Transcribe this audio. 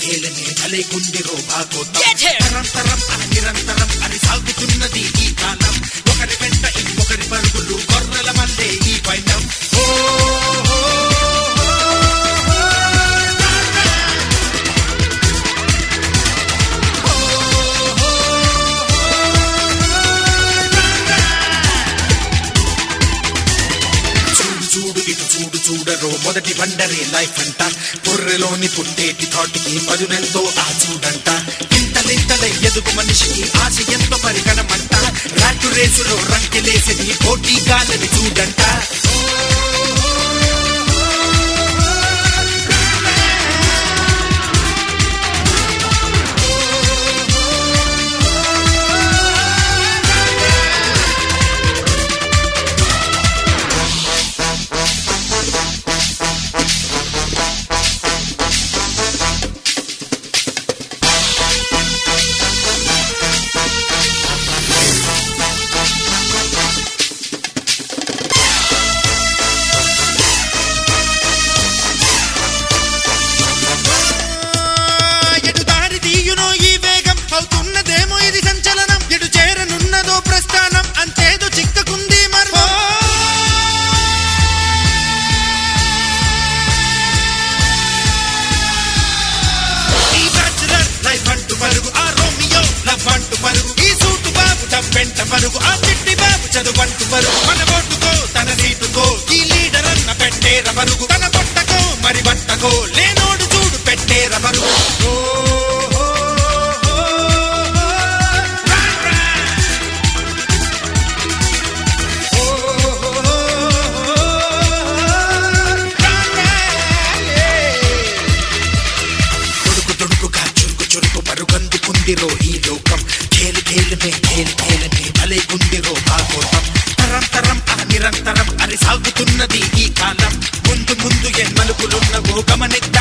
ఖేలనే భలే గుండెరో భాగోతం Get him! తరంతరం ఆ నిరంతరం అని సాగుతున్నది ఈ కాలం ఒకరి వెంట ఇంకొకరి పరుగులు గొర్రెల మల్లే ఈ పైనం ఓ ఓ, చూడు చూడు ఇటు చూడు చూడరో మొదటి వండరే లైఫ్ అంట బుర్రెలోని పుట్టేటి థాట్కి పదునెంతో ఆ చూడంట ఇంతలింతలై ఎదుగు మనిషికి ఆశ ఎంత పరిగణమంట రాటు రేసులో రంకెలేసి పోటీ గాలని చూడంట ఎటు దారి తీయునో ఈ వేగం అవుతున్నదేమో ఇది సంచలనం ఎటు చేరనున్నదో ప్రస్థానం అంతేదో చిక్కకుంది మర్మం ఈ బ్యాచులర్ లైఫ్ అంటూ పరుగు ఆ రోమియో లవ్ అంటూ పరుగు ఈ సూటు బాబు డబ్బెంట పరుగు ఆ చిట్టి బాబు చదువంటూ పరుగు మన బొట్టుకో తన సీటుకో ఈ లీడర్ అన్న పెట్టేర పరుగు తన పొట్టకో మరి బట్టకో లేనోడు చూడు పెట్టేర పరుగు ఓ, ఓ, ఓ, ఓ, run, run. ఓ, ఓ, ఓ, ఓ, run, run, yeah. తొడుకు తొడుకుగా చురుకు చురుకు పరుగందుకుందిరో ఈ లోకం ఖేలు ఖేలునే ఖేలు ఖేలనే భలే గుందిరో భాగోతం తరంతరం ఆ నిరంతరం అని సాగుతున్నది ఈ కాలం ముందు ముందు ఎన్ మలుపులున్నవో గమనిద్ద